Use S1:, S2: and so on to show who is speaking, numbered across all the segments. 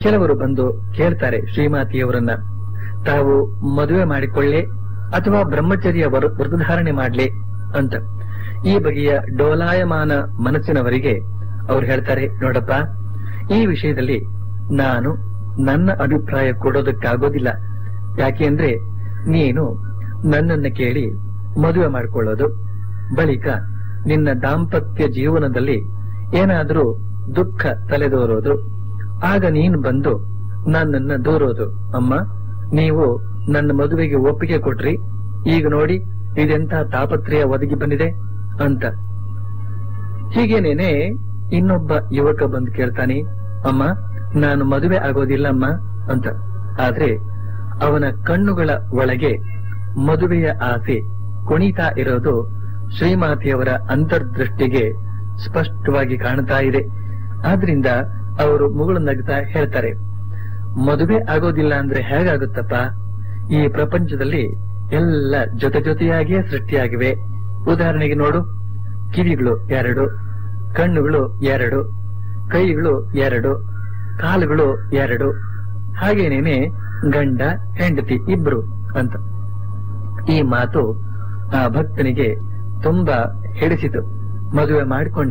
S1: ಕೆಲವರು ಬಂದು ಕೇಳ್ತಾರೆ ಶ್ರೀಮಾತಿಯವರನ್ನ ತಾವು ಮದುವೆ ಮಾಡಿಕೊಳ್ಳೆ ಅಥವಾ ಬ್ರಹ್ಮಚರ್ಯ ವರ- ವ್ರತಧಾರಣೆ ಮಾಡ್ಲೆ ಅಂತ ಈ ಬಗೆಯ ಡೋಲಾಯಮಾನ ಮನಸ್ಸಿನವರಿಗೆ ಅವ್ರು ಹೇಳ್ತಾರೆ ನೋಡಪ್ಪ ಈ ವಿಷಯದಲ್ಲಿ ನಾನು ನನ್ನ ಅಭಿಪ್ರಾಯ ಕೊಡೋದಕ್ಕಾಗೋದಿಲ್ಲ ಯಾಕೆಂದ್ರೆ ನೀನು ನನ್ನನ್ನ ಕೇಳಿ ಮದುವೆ ಮಾಡಿಕೊಳ್ಳೋದು ಬಳಿಕ ನಿನ್ನ ದಾಂಪತ್ಯ ಜೀವನದಲ್ಲಿ ಏನಾದ್ರೂ ದುಃಖ ತಲೆದೋರೋದು ಆಗ ನೀನು ಬಂದು ನನ್ನನ್ನ ದೂರೋದು ಅಮ್ಮ ನೀವು ನನ್ನ ಮದುವೆಗೆ ಒಪ್ಪಿಗೆ ಕೊಟ್ರಿ ಈಗ ನೋಡಿ ಇದೆಂತ ತಾಪತ್ರಯ ಒದಗಿ ಬಂದಿದೆ ಅಂತ ಹೀಗೇನೇನೆ ಇನ್ನೊಬ್ಬ ಯುವಕ ಬಂದು ಕೇಳ್ತಾನೆ ಅಮ್ಮ ನಾನು ಮದುವೆ ಆಗೋದಿಲ್ಲ ಅಮ್ಮ ಅಂತ ಆದ್ರೆ ಅವನ ಕಣ್ಣುಗಳ ಒಳಗೆ ಮದುವೆಯ ಆಸೆ ಕುಣಿತಾ ಇರೋದು ಶ್ರೀಮಾತೆಯವರ ಅಂತರ್ದೃಷ್ಟಿಗೆ ಸ್ಪಷ್ಟವಾಗಿ ಕಾಣ್ತಾ ಇದೆ ಆದ್ರಿಂದ ಅವರು ಮುಗುಳು ನಗ್ತಾ ಹೇಳ್ತಾರೆ ಮದುವೆ ಆಗೋದಿಲ್ಲ ಅಂದ್ರೆ ಹೇಗಾಗುತ್ತಪ್ಪ ಈ ಪ್ರಪಂಚದಲ್ಲಿ ಎಲ್ಲ ಜೊತೆ ಜೊತೆಯಾಗಿಯೇ ಸೃಷ್ಟಿಯಾಗಿವೆ ಉದಾಹರಣೆಗೆ ನೋಡು ಕಿವಿಗಳು ಎರಡು ಕಣ್ಣುಗಳು ಎರಡು ಕೈಗಳು ಎರಡು ಕಾಲುಗಳು ಎರಡು ಹಾಗೇನೇನೆ ಗಂಡ ಹೆಂಡತಿ ಇಬ್ರು ಅಂತ ಈ ಮಾತು ಆ ಭಕ್ತನಿಗೆ ತುಂಬಾ ಹಿಡಿಸಿತು ಮದುವೆ ಮಾಡಿಕೊಂಡ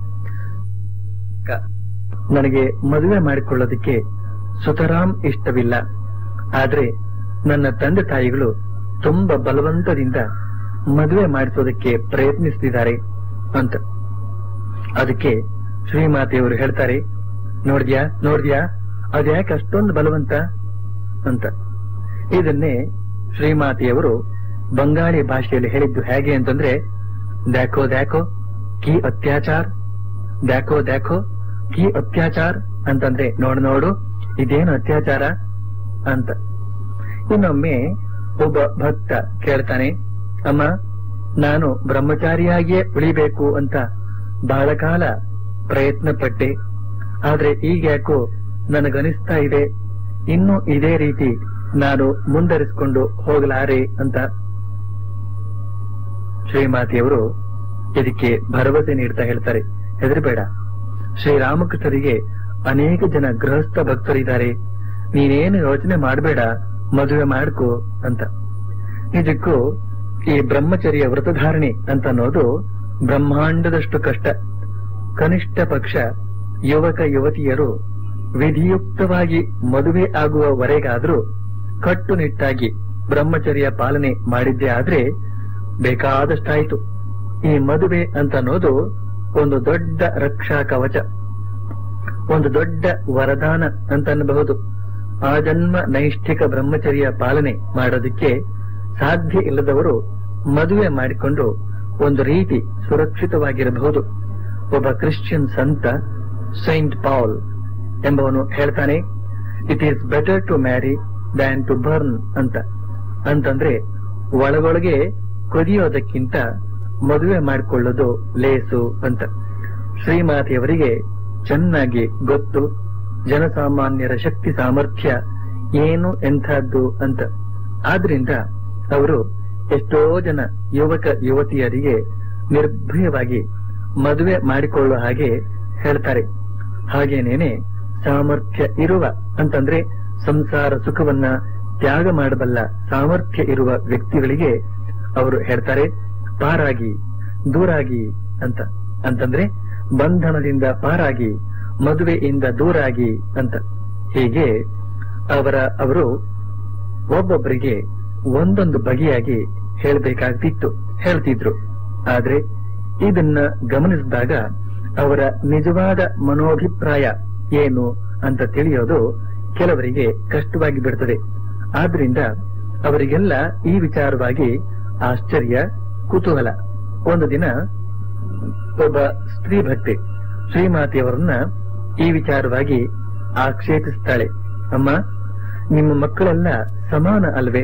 S1: ಕ- ನನಗೆ ಮದುವೆ ಮಾಡಿಕೊಳ್ಳೋದಕ್ಕೆ ಸುತರಾಮ್ ಇಷ್ಟವಿಲ್ಲ ಆದ್ರೆ ನನ್ನ ತಂದೆ ತಾಯಿಗಳು ತುಂಬಾ ಬಲವಂತದಿಂದ ಮದುವೆ ಮಾಡಿಸೋದಕ್ಕೆ ಪ್ರಯತ್ನಿಸ್ತಿದ್ದಾರೆ ಅಂತ ಅದಕ್ಕೆ ಶ್ರೀಮಾತೆಯವರು ಹೇಳ್ತಾರೆ ನೋಡ್ದ್ಯಾ ನೋಡ್ದ್ಯಾ ಅದ್ಯಾಕೆ ಅಷ್ಟೊಂದು ಬಲವಂತ ಅಂತ ಇದನ್ನೇ ಶ್ರೀಮಾತೆಯವರು ಬಂಗಾಳಿ ಭಾಷೆಯಲ್ಲಿ ಹೇಳಿದ್ದು ಹೇಗೆ ಅಂತಂದ್ರೆ ದ್ಯಾಕೋ ದ್ಯಾಕೋ ಕಿ ಅತ್ಯಾಚಾರ್ ದ್ಯಾಕೋ ದ್ಯಾಕೋ ಕಿ ಅತ್ಯಾಚಾರ್ ಅಂತಂದ್ರೆ ನೋಡು ನೋಡು ಇದೇನು ಅತ್ಯಾಚಾರ ಅಂತ ಇನ್ನೊಮ್ಮೆ ಒಬ್ಬ ಭಕ್ತ ಕೇಳ್ತಾನೆ ಅಮ್ಮ ನಾನು ಬ್ರಹ್ಮಚಾರಿಯಾಗಿಯೇ ಉಳಿಬೇಕು ಅಂತ ಬಹಳ ಕಾಲ ಪ್ರಯತ್ನ ಪಟ್ಟೆ ಆದ್ರೆ ಈಗ ಯಾಕೋ ನನಗನಿಸ್ತಾ ಇದೆ ಇನ್ನು ಇದೇ ರೀತಿ ನಾನು ಮುಂದರಿಸಿಕೊಂಡು ಹೋಗಲಾರೆ ಅಂತ ಶ್ರೀಮಾತೆಯವರು ಇದಕ್ಕೆ ಭರವಸೆ ನೀಡ್ತಾ ಹೇಳ್ತಾರೆ ಹೆದರಬೇಡ ಶ್ರೀರಾಮಕೃಷ್ಣರಿಗೆ ಅನೇಕ ಜನ ಗೃಹಸ್ಥ ಭಕ್ತರಿದ್ದಾರೆ ನೀನೇನು ಯೋಚನೆ ಮಾಡಬೇಡ ಮದುವೆ ಮಾಡ್ಕೋ ಅಂತ ನಿಜಕ್ಕೂ ಈ ಬ್ರಹ್ಮಚರ್ಯ ವ್ರತಧಾರಣೆ ಅಂತ ಅನ್ನೋದು ಬ್ರಹ್ಮಾಂಡದಷ್ಟು ಕಷ್ಟ ಕನಿಷ್ಠ ಪಕ್ಷ ಯುವಕ ಯುವತಿಯರು ವಿಧಿಯುಕ್ತವಾಗಿ ಮದುವೆ ಆಗುವವರೆಗಾದ್ರೂ ಕಟ್ಟುನಿಟ್ಟಾಗಿ ಬ್ರಹ್ಮಚರ್ಯ ಪಾಲನೆ ಮಾಡಿದ್ದೇ ಆದ್ರೆ ಬೇಕಾದಷ್ಟಾಯ್ತು ಈ ಮದುವೆ ಅಂತ ಅನ್ನೋದು ಒಂದು ದೊಡ್ಡ ರಕ್ಷಾ ಕವಚ ಒಂದು ದೊಡ್ಡ ವರದಾನ ಅಂತ ಅನ್ನಬಹುದು ಆಜನ್ಮ ನೈಷ್ಠಿಕ ಬ್ರಹ್ಮಚರ್ಯ ಪಾಲನೆ ಮಾಡೋದಕ್ಕೆ ಸಾಧ್ಯ ಇಲ್ಲದವರು ಮದುವೆ ಮಾಡಿಕೊಂಡು ಒಂದು ರೀತಿ ಸುರಕ್ಷಿತವಾಗಿರಬಹುದು ಒಬ್ಬ ಕ್ರಿಶ್ಚಿಯನ್ ಸಂತ ಸೈಂಟ್ ಪಾಲ್ ಎಂಬವನು ಹೇಳ್ತಾನೆ it is better to marry than to burn ಅಂತ ಅಂತಂದ್ರೆ ಒಳಗೊಳಗೆ ಕೊದಿಯೋದಕ್ಕಿಂತ ಮದುವೆ ಮಾಡಿಕೊಳ್ಳೋದು ಲೇಸು ಅಂತ ಶ್ರೀಮಾತೆಯವರಿಗೆ ಚೆನ್ನಾಗಿ ಗೊತ್ತು ಜನಸಾಮಾನ್ಯರ ಶಕ್ತಿ ಸಾಮರ್ಥ್ಯ ಏನು ಎಂಥದ್ದು ಅಂತ ಆದ್ರಿಂದ ಅವರು ಎಷ್ಟೋ ಜನ ಯುವಕ ಯುವತಿಯರಿಗೆ ನಿರ್ಭಯವಾಗಿ ಮದುವೆ ಮಾಡಿಕೊಳ್ಳುವ ಹಾಗೆ ಹೇಳ್ತಾರೆ ಹಾಗೇನೇನೆ ಸಾಮರ್ಥ್ಯ ಇರುವ ಅಂತಂದ್ರೆ ಸಂಸಾರ ಸುಖವನ್ನ ತ್ಯಾಗ ಮಾಡಬಲ್ಲ ಸಾಮರ್ಥ್ಯ ಇರುವ ವ್ಯಕ್ತಿಗಳಿಗೆ ಅವರು ಹೇಳ್ತಾರೆ ಪಾರಾಗಿ ದೂರಾಗಿ ಅಂತ ಅಂತಂದ್ರೆ ಬಂಧನದಿಂದ ಪಾರಾಗಿ ಮದುವೆಯಿಂದ ದೂರಾಗಿ ಅಂತ ಹೀಗೆ ಅವರ ಅವರು ಒಬ್ಬೊಬ್ಬರಿಗೆ ಒಂದೊಂದು ಬಗೆಯಾಗಿ ಹೇಳ್ಬೇಕಾಗ್ತಿತ್ತು ಹೇಳ್ತಿದ್ರು ಆದ್ರೆ ಇದನ್ನ ಗಮನಿಸಿದಾಗ ಅವರ ನಿಜವಾದ ಮನೋಭಿಪ್ರಾಯ ಏನು ಅಂತ ತಿಳಿಯೋದು ಕೆಲವರಿಗೆ ಕಷ್ಟವಾಗಿ ಬಿಡ್ತದೆ ಆದ್ರಿಂದ ಅವರಿಗೆಲ್ಲ ಈ ವಿಚಾರವಾಗಿ ಆಶ್ಚರ್ಯ ಕುತೂಹಲ ಒಂದು ದಿನ ಒಬ್ಬ ಸ್ತ್ರೀ ಭಕ್ತೆ ಶ್ರೀಮಾತೆಯವರನ್ನ ಈ ವಿಚಾರವಾಗಿ ಆಕ್ಷೇಪಿಸ್ತಾಳೆ ಅಮ್ಮ ನಿಮ್ಮ ಮಕ್ಕಳೆಲ್ಲ ಸಮಾನ ಅಲ್ವೇ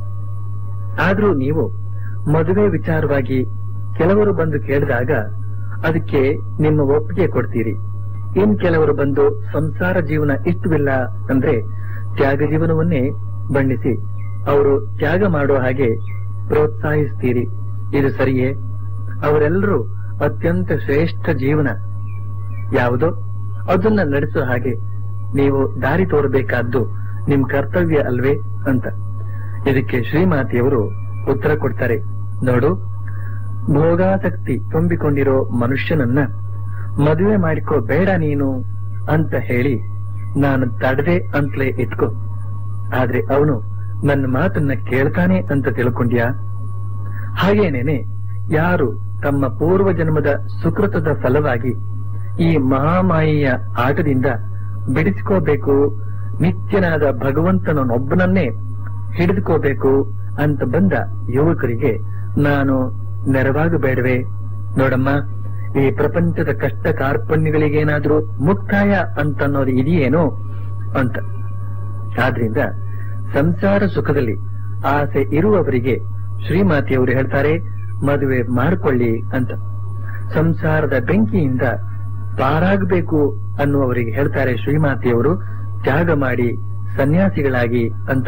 S1: ಆದ್ರೂ ನೀವು ಮದುವೆ ವಿಚಾರವಾಗಿ ಕೆಲವರು ಬಂದು ಕೇಳಿದಾಗ ಅದಕ್ಕೆ ನಿಮ್ಮ ಒಪ್ಪಿಗೆ ಕೊಡ್ತೀರಿ ಇನ್ ಕೆಲವರು ಬಂದು ಸಂಸಾರ ಜೀವನ ಇಷ್ಟವಿಲ್ಲ ಅಂದ್ರೆ ತ್ಯಾಗ ಜೀವನವನ್ನೇ ಬಣ್ಣಿಸಿ ಅವರು ತ್ಯಾಗ ಮಾಡೋ ಹಾಗೆ ಪ್ರೋತ್ಸಾಹಿಸ್ತೀರಿ ಇದು ಸರಿಯೇ ಅವರೆಲ್ಲರೂ ಅತ್ಯಂತ ಶ್ರೇಷ್ಠ ಜೀವನ ಯಾವುದೋ ಅದನ್ನ ನಡೆಸೋ ಹಾಗೆ ನೀವು ದಾರಿ ತೋರಬೇಕಾದ್ದು ನಿಮ್ ಕರ್ತವ್ಯ ಅಲ್ವೇ ಅಂತ ಇದಕ್ಕೆ ಶ್ರೀಮಾತೆಯವರು ಉತ್ತರ ಕೊಡ್ತಾರೆ ನೋಡು ಭೋಗಾಸಕ್ತಿ ತುಂಬಿಕೊಂಡಿರೋ ಮನುಷ್ಯನನ್ನ ಮದುವೆ ಮಾಡಿಕೋ ಬೇಡ ನೀನು ಅಂತ ಹೇಳಿ ನಾನು ತಡದೆ ಅಂತಲೇ ಇಟ್ಕೋ ಆದ್ರೆ ಅವನು ನನ್ನ ಮಾತನ್ನ ಕೇಳ್ತಾನೆ ಅಂತ ತಿಳ್ಕೊಂಡ್ಯಾ ಹಾಗೇನೇನೆ ಯಾರು ತಮ್ಮ ಪೂರ್ವ ಜನ್ಮದ ಸುಕೃತದ ಫಲವಾಗಿ ಈ ಮಹಾಮಾಯೆಯ ಆಟದಿಂದ ಬಿಡಿಸಿಕೋಬೇಕು ನಿತ್ಯನಾದ ಭಗವಂತನನ್ನೊಬ್ಬನನ್ನೇ ಹಿಡಿದುಕೋಬೇಕು ಅಂತ ಬಂದ ಯುವಕರಿಗೆ ನಾನು ನೆರವಾಗಬೇಡವೆ ನೋಡಮ್ಮ ಈ ಪ್ರಪಂಚದ ಕಷ್ಟ ಕಾರ್ಪಣ್ಯಗಳಿಗೇನಾದ್ರೂ ಮುಕ್ತಾಯ ಅಂತನ್ನೋದು ಇದೆಯೇನೋ ಅಂತ ಆದ್ರಿಂದ ಸಂಸಾರ ಸುಖದಲ್ಲಿ ಆಸೆ ಇರುವವರಿಗೆ ಶ್ರೀಮಾತೆಯವರು ಹೇಳ್ತಾರೆ ಮದುವೆ ಮಾಡಿಕೊಳ್ಳಿ ಅಂತ ಸಂಸಾರದ ಬೆಂಕಿಯಿಂದ ಪಾರಾಗಬೇಕು ಅನ್ನುವವರಿಗೆ ಹೇಳ್ತಾರೆ ಶ್ರೀಮಾತೆಯವರು ತ್ಯಾಗ ಮಾಡಿ ಸನ್ಯಾಸಿಗಳಾಗಿ ಅಂತ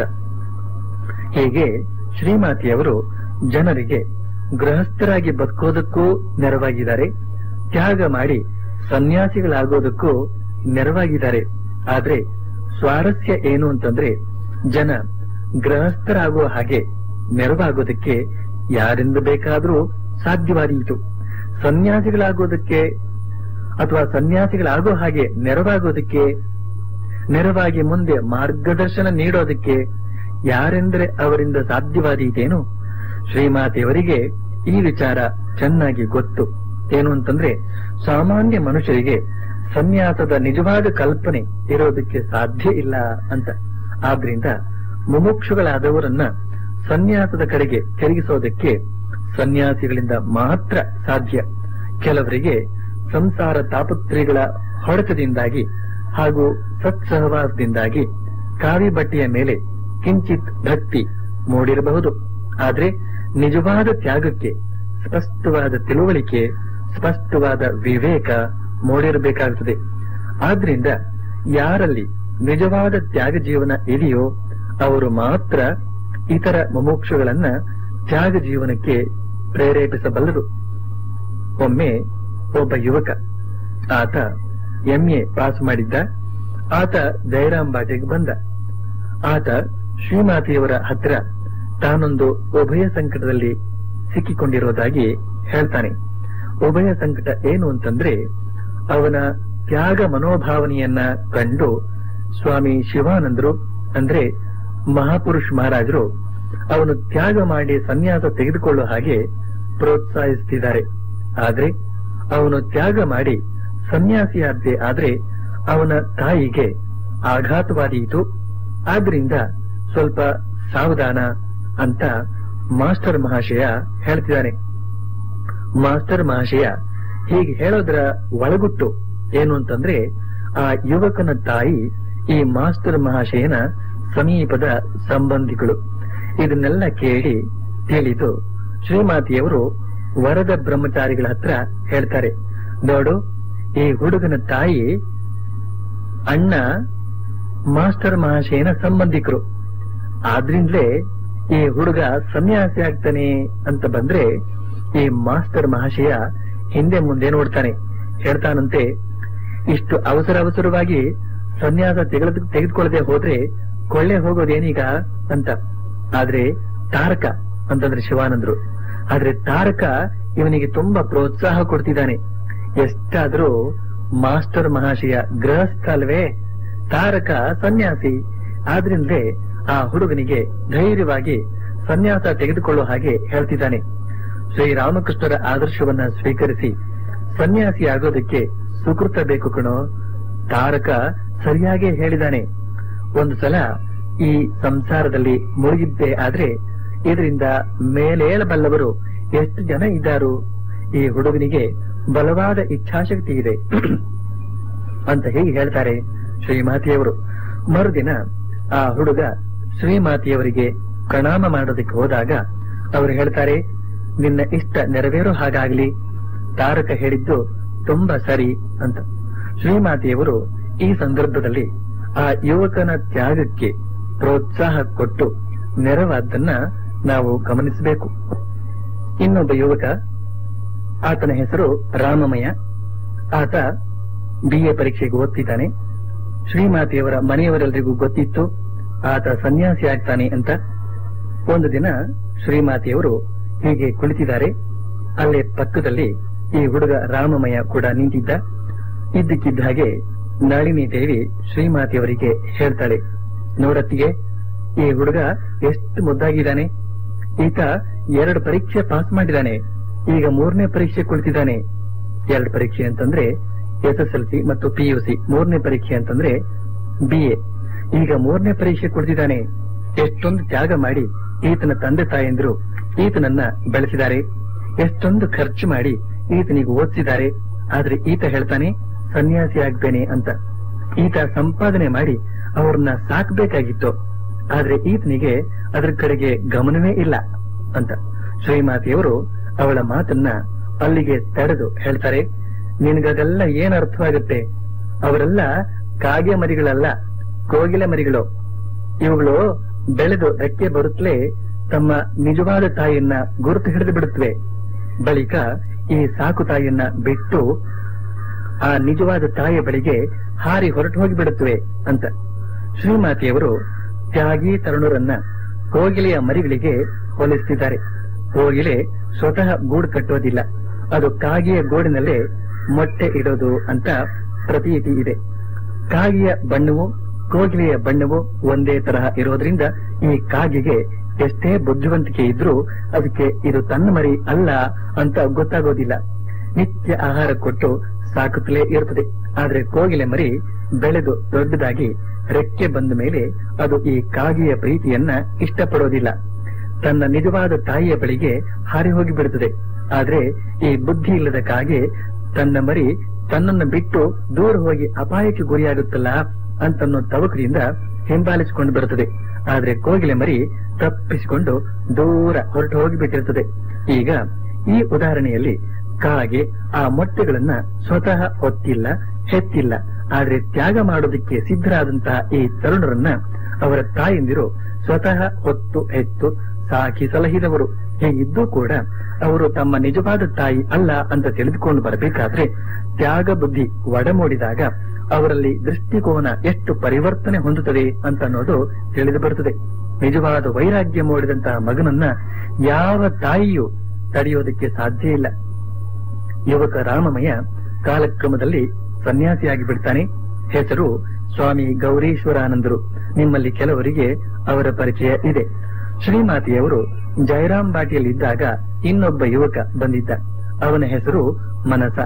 S1: ಹೀಗೆ ಶ್ರೀಮಾತೆಯವರು ಜನರಿಗೆ ಗೃಹಸ್ಥರಾಗಿ ಬದುಕೋದಕ್ಕೂ ನೆರವಾಗಿದ್ದಾರೆ ತ್ಯಾಗ ಮಾಡಿ ಸನ್ಯಾಸಿಗಳಾಗೋದಕ್ಕೂ ನೆರವಾಗಿದ್ದಾರೆ ಆದ್ರೆ ಸ್ವಾರಸ್ಯ ಏನು ಅಂತಂದ್ರೆ ಜನ ಗೃಹಸ್ಥರಾಗುವ ಹಾಗೆ ನೆರವಾಗೋದಕ್ಕೆ ಯಾರಿಂದ ಬೇಕಾದರೂ ಸಾಧ್ಯವಾದೀತು ಸನ್ಯಾಸಿಗಳಾಗೋದಕ್ಕೆ ಅಥವಾ ಸನ್ಯಾಸಿಗಳಾಗೋ ಹಾಗೆ ನೆರವಾಗೋದಕ್ಕೆ ನೆರವಾಗಿ ಮುಂದೆ ಮಾರ್ಗದರ್ಶನ ನೀಡೋದಕ್ಕೆ ಯಾರೆಂದರೆ ಅವರಿಂದ ಸಾಧ್ಯವಾದೀತೇನು ಶ್ರೀಮಾತೆಯವರಿಗೆ ಈ ವಿಚಾರ ಚೆನ್ನಾಗಿ ಗೊತ್ತು ಏನು ಅಂತಂದ್ರೆ ಸಾಮಾನ್ಯ ಮನುಷ್ಯರಿಗೆ ಸನ್ಯಾಸದ ನಿಜವಾದ ಕಲ್ಪನೆ ಇರೋದಕ್ಕೆ ಸಾಧ್ಯ ಇಲ್ಲ ಅಂತ ಆದ್ರಿಂದ ಮುಮುಕ್ಷುಗಳಾದವರನ್ನ ಸನ್ಯಾಸದ ಕಡೆಗೆ ತಿರುಗಿಸೋದಕ್ಕೆ ಸನ್ಯಾಸಿಗಳಿಂದ ಮಾತ್ರ ಸಾಧ್ಯ ಕೆಲವರಿಗೆ ಸಂಸಾರ ತಾಪತ್ರೆಗಳ ಹೊಡೆತದಿಂದಾಗಿ ಹಾಗೂ ಸತ್ಸಹವಾಸದಿಂದಾಗಿ ಕಾವಿ ಬಟ್ಟೆಯ ಮೇಲೆ ಕಿಂಚಿತ್ ಭಕ್ತಿ ಮೂಡಿರಬಹುದು ಆದ್ರೆ ನಿಜವಾದ ತ್ಯಾಗಕ್ಕೆ ಸ್ಪಷ್ಟವಾದ ತಿಳುವಳಿಕೆ ಸ್ಪಷ್ಟವಾದ ವಿವೇಕ ಮೂಡಿರಬೇಕಾಗುತ್ತದೆ ಆದ್ರಿಂದ ಯಾರಲ್ಲಿ ನಿಜವಾದ ತ್ಯಾಗ ಜೀವನ ಇದೆಯೋ ಅವರು ಮಾತ್ರ ಇತರ ಮುಮುಕ್ಷುಗಳನ್ನ ತ್ಯಾಗ ಜೀವನಕ್ಕೆ ಪ್ರೇರೇಪಿಸಬಲ್ಲರು ಒಮ್ಮೆ ಒಬ್ಬ ಯುವಕ ಆತ ಎಂಎ ಪಾಸ್ ಮಾಡಿದ್ದ ಆತ ಜಯರಾಮ್ ಬಾಟೆಗೆ ಬಂದ ಆತ ಶ್ರೀಮಾತೆಯವರ ಹತ್ರ ತಾನೊಂದು ಉಭಯ ಸಂಕಟದಲ್ಲಿ ಸಿಕ್ಕಿಕೊಂಡಿರೋದಾಗಿ ಹೇಳ್ತಾನೆ ಉಭಯ ಸಂಕಟ ಏನು ಅಂತಂದ್ರೆ ಅವನ ತ್ಯಾಗ ಮನೋಭಾವನೆಯನ್ನ ಕಂಡು ಸ್ವಾಮಿ ಶಿವಾನಂದರು ಅಂದ್ರೆ ಮಹಾಪುರುಷ್ ಮಹಾರಾಜರು ಅವನು ತ್ಯಾಗ ಮಾಡಿ ಸನ್ಯಾಸ ತೆಗೆದುಕೊಳ್ಳುವ ಹಾಗೆ ಪ್ರೋತ್ಸಾಹಿಸುತ್ತಿದ್ದಾರೆ ಆದ್ರೆ ಅವನು ತ್ಯಾಗ ಮಾಡಿ ಸನ್ಯಾಸಿಯಾದ್ದೆ ಆದ್ರೆ ಅವನ ತಾಯಿಗೆ ಆಘಾತವಾದೀತು ಆದ್ರಿಂದ ಸ್ವಲ್ಪ ಸಾವಧಾನ ಅಂತ ಮಾಸ್ಟರ್ ಮಹಾಶಯ ಹೇಳ್ತಿದ್ದಾನೆ ಮಾಸ್ಟರ್ ಮಹಾಶಯ ಹೀಗೆ ಹೇಳೋದ್ರ ಒಳಗುಟ್ಟು ಏನು ಅಂತಂದ್ರೆ ಆ ಯುವಕನ ತಾಯಿ ಈ ಮಾಸ್ಟರ್ ಮಹಾಶಯನ ಸಮೀಪದ ಸಂಬಂಧಿಗಳು ಇದನ್ನೆಲ್ಲ ಕೇಳಿ ತಿಳಿದು ಶ್ರೀಮಾತಿಯವರು ವರದ ಬ್ರಹ್ಮಚಾರಿಗಳ ಹತ್ರ ಹೇಳ್ತಾರೆ ನೋಡು ಈ ಹುಡುಗನ ತಾಯಿ ಅಣ್ಣ ಮಾಸ್ಟರ್ ಮಹಾಶಯನ ಸಂಬಂಧಿಕರು ಆದ್ರಿಂದಲೇ ಈ ಹುಡುಗ ಸನ್ಯಾಸಿ ಆಗ್ತಾನೆ ಅಂತ ಬಂದ್ರೆ ಈ ಮಾಸ್ಟರ್ ಮಹಾಶಯ ಹಿಂದೆ ಮುಂದೆ ನೋಡ್ತಾನೆ ಹೇಳ್ತಾನಂತೆ ಇಷ್ಟು ಅವಸರ ಅವಸರವಾಗಿ ಸನ್ಯಾಸ ತೆಗೆದು ತೆಗೆದುಕೊಳ್ಳದೆ ಹೋದ್ರೆ ಕೊಳ್ಳೆ ಹೋಗೋದೇನೀಗ ಅಂತ ಆದ್ರೆ ತಾರಕ ಅಂತಂದ್ರೆ ಶಿವಾನಂದ್ರು ಆದ್ರೆ ತಾರಕ ಇವನಿಗೆ ತುಂಬಾ ಪ್ರೋತ್ಸಾಹ ಕೊಡ್ತಿದ್ದಾನೆ ಎಷ್ಟಾದ್ರೂ ಮಾಸ್ಟರ್ ಮಹಾಶಯ ಗೃಹಸ್ಥ ಅಲ್ವೇ ತಾರಕ ಸನ್ಯಾಸಿ ಆದ್ರಿಂದಲೇ ಆ ಹುಡುಗನಿಗೆ ಧೈರ್ಯವಾಗಿ ಸನ್ಯಾಸ ತೆಗೆದುಕೊಳ್ಳುವ ಹಾಗೆ ಹೇಳ್ತಿದ್ದಾನೆ ಶ್ರೀರಾಮಕೃಷ್ಣರ ಆದರ್ಶವನ್ನ ಸ್ವೀಕರಿಸಿ ಸನ್ಯಾಸಿ ಆಗೋದಕ್ಕೆ ಸುಕೃತ ಬೇಕು ಕಣೋ ತಾರಕ ಸರಿಯಾಗಿ ಹೇಳಿದಾನೆ ಒಂದು ಸಲ ಈ ಸಂಸಾರದಲ್ಲಿ ಮುಳುಗಿದ್ದೆ ಆದ್ರೆ ಇದರಿಂದ ಮೇಲೇಳಬಲ್ಲವರು ಎಷ್ಟು ಜನ ಇದ್ದಾರು ಈ ಹುಡುಗನಿಗೆ ಬಲವಾದ ಇಚ್ಛಾಶಕ್ತಿ ಇದೆ ಅಂತ ಹೇಗೆ ಹೇಳ್ತಾರೆ ಶ್ರೀಮಾತೆಯವರು ಮರುದಿನ ಆ ಹುಡುಗ ಶ್ರೀಮಾತೆಯವರಿಗೆ ಪ್ರಣಾಮ ಮಾಡೋದಕ್ಕೆ ಹೋದಾಗ ಅವರು ಹೇಳ್ತಾರೆ ನಿನ್ನ ಇಷ್ಟ ನೆರವೇರೋ ಹಾಗಾಗ್ಲಿ ತಾರಕ ಹೇಳಿದ್ದು ತುಂಬಾ ಸರಿ ಅಂತ ಶ್ರೀಮಾತೆಯವರು ಈ ಸಂದರ್ಭದಲ್ಲಿ ಆ ಯುವಕನ ತ್ಯಾಗಕ್ಕೆ ಪ್ರೋತ್ಸಾಹ ಕೊಟ್ಟು ನೆರವಾದ್ದನ್ನ ನಾವು ಗಮನಿಸಬೇಕು ಇನ್ನೊಬ್ಬ ಯುವಕ ಆತನ ಹೆಸರು ರಾಮಮಯ್ಯ ಆತ ಬಿಎ ಪರೀಕ್ಷೆಗೆ ಓದ್ತಿದ್ದಾನೆ ಶ್ರೀಮಾತೆಯವರ ಮನೆಯವರೆಲ್ಲರಿಗೂ ಗೊತ್ತಿತ್ತು ಆತ ಸನ್ಯಾಸಿ ಆಗ್ತಾನೆ ಅಂತ ಒಂದು ದಿನ ಶ್ರೀಮಾತೆಯವರು ಹೀಗೆ ಕುಳಿತಿದ್ದಾರೆ ಅಲ್ಲೇ ಪಕ್ಕದಲ್ಲಿ ಈ ಹುಡುಗ ರಾಮಮಯ ಕೂಡ ನಿಂತಿದ್ದ ಇದ್ದಕ್ಕಿದ್ದ ಹಾಗೆ ನಳಿನಿ ದೇವಿ ಶ್ರೀಮಾತೆಯವರಿಗೆ ಹೇಳ್ತಾಳೆ ನೋಡತ್ತಿಗೆ ಈ ಹುಡುಗ ಎಷ್ಟು ಮುದ್ದಾಗಿದ್ದಾನೆ ಈತ ಎರಡು ಪರೀಕ್ಷೆ ಪಾಸ್ ಮಾಡಿದಾನೆ ಈಗ ಮೂರನೇ ಪರೀಕ್ಷೆ ಕುಳಿತಿದ್ದಾನೆ ಎರಡು ಪರೀಕ್ಷೆ ಅಂತಂದ್ರೆ ಎಸ್ ಎಸ್ ಎಲ್ ಸಿ ಮತ್ತು ಪಿ ಯು ಸಿ ಮೂರನೇ ಪರೀಕ್ಷೆ ಅಂತಂದ್ರೆ ಬಿ ಎ ಈಗ ಮೂರನೇ ಪರೀಕ್ಷೆ ಕುಳಿತಿದ್ದಾನೆ ಎಷ್ಟೊಂದು ತ್ಯಾಗ ಮಾಡಿ ಈತನ ತಂದೆ ತಾಯಂದ್ರು ಈತನನ್ನ ಬೆಳೆಸಿದ್ದಾರೆ ಎಷ್ಟೊಂದು ಖರ್ಚು ಮಾಡಿ ಈತನಿಗೆ ಓದಿಸಿದ್ದಾರೆ ಆದ್ರೆ ಈತ ಹೇಳ್ತಾನೆ ಸನ್ಯಾಸಿ ಆಗ್ತೇನೆ ಅಂತ ಈತ ಸಂಪಾದನೆ ಮಾಡಿ ಅವ್ರನ್ನ ಸಾಕ್ಬೇಕಾಗಿತ್ತು ಆದ್ರೆ ಈತನಿಗೆ ಅದ್ರ ಕಡೆಗೆ ಗಮನವೇ ಇಲ್ಲ ಅಂತ ಶ್ರೀಮಾತೆಯವರು ಅವಳ ಮಾತನ್ನ ಅಲ್ಲಿಗೆ ತಡೆದು ಹೇಳ್ತಾರೆ ನಿನಗದೆಲ್ಲ ಏನ್ ಅರ್ಥವಾಗುತ್ತೆ ಅವರೆಲ್ಲ ಕಾಗೆ ಮರಿಗಳಲ್ಲ ಕೋಗಿಲೆ ಮರಿಗಳು ಇವುಗಳು ಬೆಳೆದು ರೆಕ್ಕೆ ಬರುತ್ತಲೇ ತಮ್ಮ ನಿಜವಾದ ತಾಯಿಯನ್ನ ಗುರುತು ಹಿಡಿದು ಬಿಡುತ್ತವೆ ಬಳಿಕ ಈ ಸಾಕು ತಾಯಿಯನ್ನ ಬಿಟ್ಟು ಆ ನಿಜವಾದ ತಾಯಿಯ ಬಳಿಗೆ ಹಾರಿ ಹೊರಟು ಹೋಗಿ ಬಿಡುತ್ತವೆ ಅಂತ ಶ್ರೀಮಾತೆಯವರು ತ್ಯಾಗಿ ತರುಣರನ್ನ ಕೋಗಿಲೆಯ ಮರಿಗಳಿಗೆ ಹೋಲಿಸುತ್ತಿದ್ದಾರೆ ಕೋಗಿಲೆ ಸ್ವತಃ ಗೂಡು ಕಟ್ಟೋದಿಲ್ಲ ಅದು ಕಾಗೆಯ ಗೋಡಿನಲ್ಲೇ ಮೊಟ್ಟೆ ಇಡೋದು ಅಂತ ಪ್ರತೀತಿ ಇದೆ ಕಾಗೆಯ ಬಣ್ಣವು ಕೋಗಿಲೆಯ ಬಣ್ಣವು ಒಂದೇ ತರಹ ಇರೋದ್ರಿಂದ ಈ ಕಾಗೆಗೆ ಎಷ್ಟೇ ಬುದ್ಧಿವಂತಿಕೆ ಇದ್ರೂ ಅದಕ್ಕೆ ಇದು ತನ್ನ ಮರಿ ಅಲ್ಲ ಅಂತ ಗೊತ್ತಾಗೋದಿಲ್ಲ ನಿತ್ಯ ಆಹಾರ ಕೊಟ್ಟು ಸಾಕುತ್ತಲೇ ಇರುತ್ತದೆ ಆದ್ರೆ ಕೋಗಿಲೆ ಮರಿ ಬೆಳೆದು ದೊಡ್ಡದಾಗಿ ರೆಕ್ಕೆ ಬಂದ ಮೇಲೆ ಅದು ಈ ಕಾಗೆಯ ಪ್ರೀತಿಯನ್ನ ಇಷ್ಟಪಡೋದಿಲ್ಲ ತನ್ನ ನಿಜವಾದ ತಾಯಿಯ ಬಳಿಗೆ ಹಾರಿ ಹೋಗಿ ಬಿಡುತ್ತದೆ ಆದ್ರೆ ಈ ಬುದ್ಧಿ ಇಲ್ಲದ ಕಾಗೆ ತನ್ನ ಮರಿ ತನ್ನನ್ನು ಬಿಟ್ಟು ದೂರ ಹೋಗಿ ಅಪಾಯಕ್ಕೆ ಗುರಿಯಾಗುತ್ತಲ್ಲ ಅಂತನ್ನೋ ತವಕದಿಂದ ಹಿಂಬಾಲಿಸಿಕೊಂಡು ಬರುತ್ತದೆ ಆದ್ರೆ ಕೋಗಿಲೆ ಮರಿ ತಪ್ಪಿಸಿಕೊಂಡು ದೂರ ಹೊರಟು ಹೋಗಿ ಬಿಟ್ಟಿರುತ್ತದೆ ಈಗ ಈ ಉದಾಹರಣೆಯಲ್ಲಿ ಕಾಗೆ ಆ ಮೊಟ್ಟೆಗಳನ್ನ ಸ್ವತಃ ಹೊತ್ತಿಲ್ಲ ಹೆತ್ತಿಲ್ಲ ಆದ್ರೆ ತ್ಯಾಗ ಮಾಡೋದಕ್ಕೆ ಸಿದ್ಧರಾದಂತಹ ಈ ತರುಣರನ್ನ ಅವರ ತಾಯಂದಿರು ಸ್ವತಃ ಹೊತ್ತು ಹೆತ್ತು ಸಾಕಿ ಸಲಹಿದವರು ಹೀಗಿದ್ದೂ ಕೂಡ ಅವರು ತಮ್ಮ ನಿಜವಾದ ತಾಯಿ ಅಲ್ಲ ಅಂತ ತಿಳಿದುಕೊಂಡು ಬರಬೇಕಾದ್ರೆ ತ್ಯಾಗ ಬುದ್ಧಿ ಒಡಮೂಡಿದಾಗ ಅವರಲ್ಲಿ ದೃಷ್ಟಿಕೋನ ಎಷ್ಟು ಪರಿವರ್ತನೆ ಹೊಂದುತ್ತದೆ ಅಂತ ಅನ್ನೋದು ತಿಳಿದು ಬರುತ್ತದೆ ನಿಜವಾದ ವೈರಾಗ್ಯ ಮೂಡಿದಂತಹ ಮಗನನ್ನ ಯಾವ ತಾಯಿಯೂ ತಡೆಯೋದಕ್ಕೆ ಸಾಧ್ಯ ಇಲ್ಲ ಯುವಕ ರಾಮಮಯ ಕಾಲಕ್ರಮದಲ್ಲಿ ಸನ್ಯಾಸಿಯಾಗಿ ಬಿಡ್ತಾನೆ ಹೆಸರು ಸ್ವಾಮಿ ಗೌರೀಶ್ವರಾನಂದರು ನಿಮ್ಮಲ್ಲಿ ಕೆಲವರಿಗೆ ಅವರ ಪರಿಚಯ ಇದೆ ಶ್ರೀಮಾತೆಯವರು ಜಯರಾಮ್ ಬಾಟಿಯಲ್ಲಿದ್ದಾಗ ಇನ್ನೊಬ್ಬ ಯುವಕ ಬಂದಿದ್ದ ಅವನ ಹೆಸರು ಮನಸ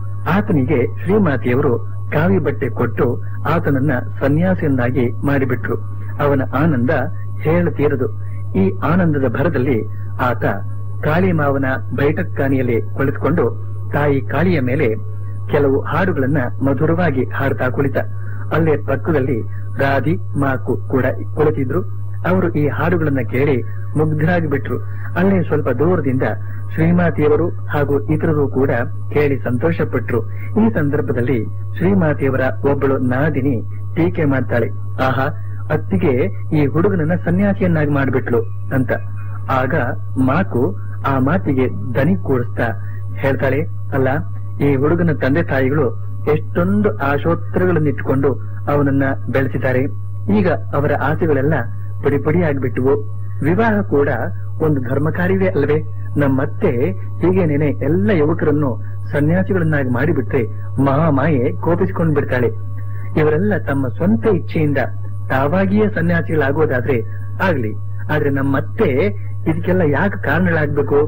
S1: ಆತನಿಗೆ ಶ್ರೀಮಾತೆಯವರು ಕಾವಿ ಬಟ್ಟೆ ಕೊಟ್ಟು ಆತನನ್ನ ಸನ್ಯಾಸಿಯನ್ನಾಗಿ ಮಾಡಿಬಿಟ್ರು ಅವನ ಆನಂದ ಹೇಳತೀರದು ಈ ಆನಂದದ ಭರದಲ್ಲಿ ಆತ ಕಾಳಿಮಾವನ ಬೈಠಕ್ಕಾನಿಯಲ್ಲಿ ಕುಳಿತುಕೊಂಡು ತಾಯಿ ಕಾಳಿಯ ಮೇಲೆ ಕೆಲವು ಹಾಡುಗಳನ್ನ ಮಧುರವಾಗಿ ಹಾಡ್ತಾ ಕುಳಿತ ಅಲ್ಲೇ ಪಕ್ಕದಲ್ಲಿ ರಾಧಿ ಮಾಕು ಕೂಡ ಕುಳಿತಿದ್ರು ಅವರು ಈ ಹಾಡುಗಳನ್ನ ಕೇಳಿ ಮುಗ್ಧರಾಗಿ ಬಿಟ್ರು ಅಲ್ಲೇ ಸ್ವಲ್ಪ ದೂರದಿಂದ ಶ್ರೀಮಾತೆಯವರು ಹಾಗೂ ಇತರರು ಕೂಡ ಕೇಳಿ ಸಂತೋಷಪಟ್ರು ಈ ಸಂದರ್ಭದಲ್ಲಿ ಶ್ರೀಮಾತೆಯವರ ಒಬ್ಬಳು ನಾದಿನಿ ಟೀಕೆ ಮಾಡ್ತಾಳೆ ಆಹಾ ಅತ್ತಿಗೆ ಈ ಹುಡುಗನನ್ನ ಸನ್ಯಾಸಿಯನ್ನಾಗಿ ಮಾಡ್ಬಿಟ್ಲು ಅಂತ ಆಗ ಮಾಕು ಆ ಮಾತಿಗೆ ದನಿ ಕೂಡಿಸ್ತಾ ಹೇಳ್ತಾಳೆ ಅಲ್ಲ ಈ ಹುಡುಗನ ತಂದೆ ತಾಯಿಗಳು ಎಷ್ಟೊಂದು ಆಶೋತ್ತರಗಳನ್ನಿಟ್ಟುಕೊಂಡು ಅವನನ್ನ ಬೆಳೆಸಿದ್ದಾರೆ ಈಗ ಅವರ ಆಸೆಗಳೆಲ್ಲ ಪುಡಿ ಪುಡಿ ಆಗ್ಬಿಟ್ಟವು ವಿವಾಹ ಕೂಡ ಒಂದು ಧರ್ಮ ಕಾರ್ಯವೇ ಅಲ್ವೇ ನಮ್ಮತ್ತೆ ಹೀಗೇನೇನೆ ಎಲ್ಲ ಯುವಕರನ್ನು ಸನ್ಯಾಸಿಗಳನ್ನಾಗಿ ಮಾಡಿಬಿಟ್ರೆ ಮಹಾಮಾಯೆ ಕೋಪಿಸಿಕೊಂಡು ಬಿಡ್ತಾಳೆ ಇವರೆಲ್ಲ ತಮ್ಮ ಸ್ವಂತ ಇಚ್ಛೆಯಿಂದ ತಾವಾಗಿಯೇ ಸನ್ಯಾಸಿಗಳಾಗೋದಾದ್ರೆ ಆಗ್ಲಿ ಆದ್ರೆ ನಮ್ಮತ್ತೆ ಇದಕ್ಕೆಲ್ಲ ಯಾಕೆ ಕಾರಣಗಳಾಗ್ಬೇಕು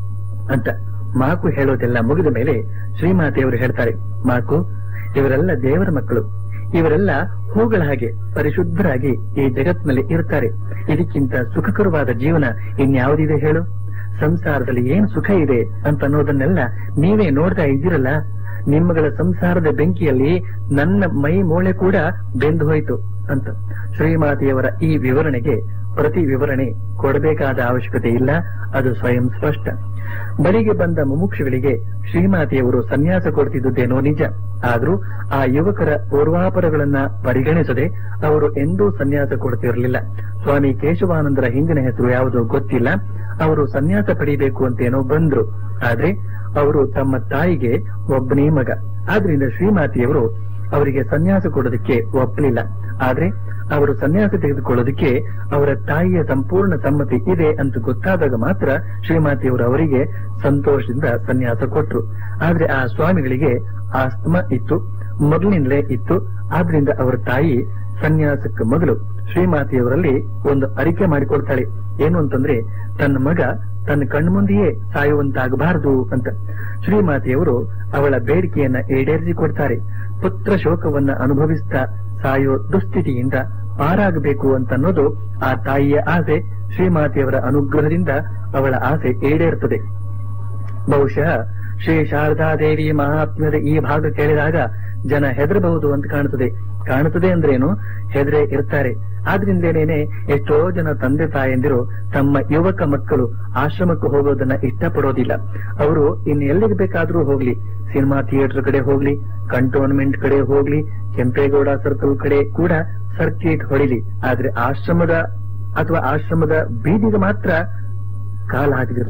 S1: ಅಂತ ಮಾಕು ಹೇಳೋದೆಲ್ಲ ಮುಗಿದ ಮೇಲೆ ಶ್ರೀಮಾತೆಯವರು ಹೇಳ್ತಾರೆ ಮಾಕು ಇವರೆಲ್ಲ ದೇವರ ಮಕ್ಕಳು ಇವರೆಲ್ಲ ಹೂಗಳ ಹಾಗೆ ಪರಿಶುದ್ಧರಾಗಿ ಈ ಜಗತ್ತಿನಲ್ಲಿ ಇರ್ತಾರೆ ಇದಕ್ಕಿಂತ ಸುಖಕರವಾದ ಜೀವನ ಇನ್ಯಾವುದಿದೆ ಹೇಳು ಸಂಸಾರದಲ್ಲಿ ಏನ್ ಸುಖ ಇದೆ ಅಂತ ಅನ್ನೋದನ್ನೆಲ್ಲ ನೀವೇ ನೋಡ್ತಾ ಇದ್ದೀರಲ್ಲ ನಿಮ್ಮಗಳ ಸಂಸಾರದ ಬೆಂಕಿಯಲ್ಲಿ ನನ್ನ ಮೈ ಮೂಳೆ ಕೂಡ ಬೆಂದು ಹೋಯ್ತು ಅಂತ ಶ್ರೀಮಾತೆಯವರ ಈ ವಿವರಣೆಗೆ ಪ್ರತಿ ವಿವರಣೆ ಕೊಡಬೇಕಾದ ಅವಶ್ಯಕತೆ ಇಲ್ಲ ಅದು ಸ್ವಯಂ ಸ್ಪಷ್ಟ ಬಳಿಗೆ ಬಂದ ಮುಮುಕ್ಷುಗಳಿಗೆ ಶ್ರೀಮಾತೆಯವರು ಸನ್ಯಾಸ ಕೊಡ್ತಿದ್ದುದೇನೋ ನಿಜ ಆದ್ರೂ ಆ ಯುವಕರ ಪೂರ್ವಾಪರಗಳನ್ನ ಪರಿಗಣಿಸದೆ ಅವರು ಎಂದೂ ಸನ್ಯಾಸ ಕೊಡ್ತಿರಲಿಲ್ಲ ಸ್ವಾಮಿ ಕೇಶವಾನಂದರ ಹಿಂದಿನ ಹೆಸರು ಯಾವುದೋ ಗೊತ್ತಿಲ್ಲ ಅವರು ಸನ್ಯಾಸ ಪಡಿಬೇಕು ಅಂತೇನೋ ಬಂದ್ರು ಆದ್ರೆ ಅವರು ತಮ್ಮ ತಾಯಿಗೆ ಒಬ್ಬನೇ ಮಗ ಆದ್ರಿಂದ ಶ್ರೀಮಾತೆಯವರು ಅವರಿಗೆ ಸನ್ಯಾಸ ಕೊಡೋದಕ್ಕೆ ಒಪ್ಪಲಿಲ್ಲ ಆದ್ರೆ ಅವರು ಸನ್ಯಾಸ ತೆಗೆದುಕೊಳ್ಳೋದಕ್ಕೆ ಅವರ ತಾಯಿಯ ಸಂಪೂರ್ಣ ಸಮ್ಮತಿ ಇದೆ ಅಂತ ಗೊತ್ತಾದಾಗ ಮಾತ್ರ ಶ್ರೀಮಾತೆಯವರು ಅವರಿಗೆ ಸಂತೋಷದಿಂದ ಸನ್ಯಾಸ ಕೊಟ್ರು ಆದ್ರೆ ಆ ಸ್ವಾಮಿಗಳಿಗೆ ಆಸ್ತಮ ಇತ್ತು ಮೊದಲಿನಿಂದಲೇ ಇತ್ತು ಆದ್ರಿಂದ ಅವರ ತಾಯಿ ಸನ್ಯಾಸಕ್ಕೆ ಮೊದಲು ಶ್ರೀಮಾತೆಯವರಲ್ಲಿ ಒಂದು ಅರಿಕೆ ಮಾಡಿಕೊಡ್ತಾಳೆ ಏನು ಅಂತಂದ್ರೆ ತನ್ನ ಮಗ ತನ್ನ ಕಣ್ಮುಂದೆಯೇ ಸಾಯುವಂತಾಗಬಾರದು ಅಂತ ಶ್ರೀಮಾತೆಯವರು ಅವಳ ಬೇಡಿಕೆಯನ್ನ ಈಡೇರಿಸಿಕೊಡ್ತಾರೆ ಪುತ್ರ ಶೋಕವನ್ನ ಅನುಭವಿಸ್ತಾ ಸಾಯೋ ದುಸ್ಥಿತಿಯಿಂದ ಪಾರಾಗಬೇಕು ಅಂತ ಅನ್ನೋದು ಆ ತಾಯಿಯ ಆಸೆ ಶ್ರೀಮಾತೆಯವರ ಅನುಗ್ರಹದಿಂದ ಅವಳ ಆಸೆ ಈಡೇರುತ್ತದೆ ಬಹುಶಃ ಶ್ರೀ ಶಾರದಾದೇವಿ ಮಹಾತ್ಮ್ಯದ ಈ ಭಾಗ ಕೇಳಿದಾಗ ಜನ ಹೆದರಬಹುದು ಅಂತ ಕಾಣುತ್ತದೆ ಕಾಣುತ್ತದೆ ಅಂದ್ರೇನು ಹೆದರೇ ಇರ್ತಾರೆ ಆದ್ರಿಂದೇನೇನೆ ಎಷ್ಟೋ ಜನ ತಂದೆ ತಾಯಂದಿರು ತಮ್ಮ ಯುವಕ ಮಕ್ಕಳು ಆಶ್ರಮಕ್ಕೆ ಹೋಗೋದನ್ನ ಇಷ್ಟಪಡೋದಿಲ್ಲ ಅವರು ಇನ್ನು ಎಲ್ಲಿಗೆ ಬೇಕಾದ್ರೂ ಹೋಗ್ಲಿ ಸಿನಿಮಾ ಥಿಯೇಟರ್ ಕಡೆ ಹೋಗ್ಲಿ ಕಂಟೋನ್ಮೆಂಟ್ ಕಡೆ ಹೋಗ್ಲಿ ಕೆಂಪೇಗೌಡ ಸರ್ಕಲ್ ಕಡೆ ಕೂಡ ಸರ್ಕಿಟ್ ಹೊಡಿಲಿ ಆದ್ರೆ ಆಶ್ರಮದ ಅಥವಾ ಆಶ್ರಮದ ಬೀದಿಗೆ ಮಾತ್ರ ಕಾಲ ಹಾಕಿದಿರು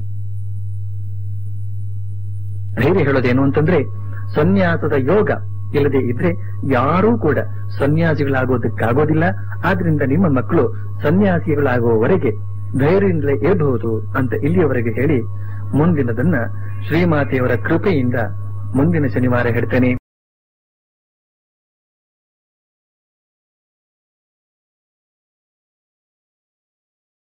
S1: ಧೈರ್ಯ ಹೇಳೋದೇನು ಅಂತಂದ್ರೆ ಸನ್ಯಾಸದ ಯೋಗ ಇಲ್ಲದೆ ಇದ್ರೆ ಯಾರೂ ಕೂಡ ಸನ್ಯಾಸಿಗಳಾಗೋದಕ್ಕಾಗೋದಿಲ್ಲ ಆದ್ರಿಂದ ನಿಮ್ಮ ಮಕ್ಕಳು ಸನ್ಯಾಸಿಗಳಾಗುವವರೆಗೆ ಧೈರ್ಯದಿಂದಲೇ ಇರಬಹುದು ಅಂತ ಇಲ್ಲಿಯವರೆಗೆ ಹೇಳಿ ಮುಂದಿನದನ್ನ ಶ್ರೀಮಾತೆಯವರ ಕೃಪೆಯಿಂದ ಮುಂದಿನ ಶನಿವಾರ ಹೇಳ್ತೇನೆ